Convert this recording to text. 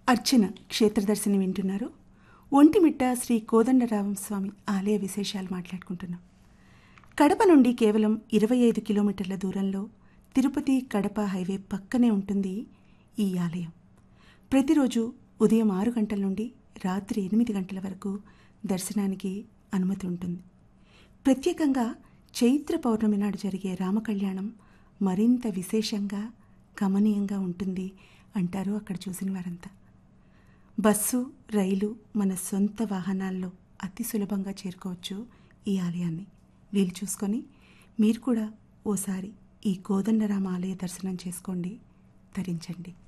అర్చన క్షేత్రదర్శిని వింటున్నారు ఒంటిమిట్ట శ్రీ కోదండరామం స్వామి ఆలయ విశేషాలు మాట్లాడుకుంటున్నాం కడప నుండి కేవలం ఇరవై ఐదు కిలోమీటర్ల దూరంలో తిరుపతి కడప హైవే పక్కనే ఉంటుంది ఈ ఆలయం ప్రతిరోజు ఉదయం ఆరు గంటల నుండి రాత్రి ఎనిమిది గంటల వరకు దర్శనానికి అనుమతి ఉంటుంది ప్రత్యేకంగా చైత్ర పౌర్ణమి నాడు జరిగే రామకళ్యాణం మరింత విశేషంగా గమనీయంగా ఉంటుంది అంటారు అక్కడ చూసిన వారంతా బస్సు రైలు మన సొంత వాహనాల్లో అతి సులభంగా చేరుకోవచ్చు ఈ ఆలయాన్ని వీలు చూసుకొని మీరు కూడా ఓసారి ఈ కోదండరామ ఆలయ దర్శనం చేసుకోండి ధరించండి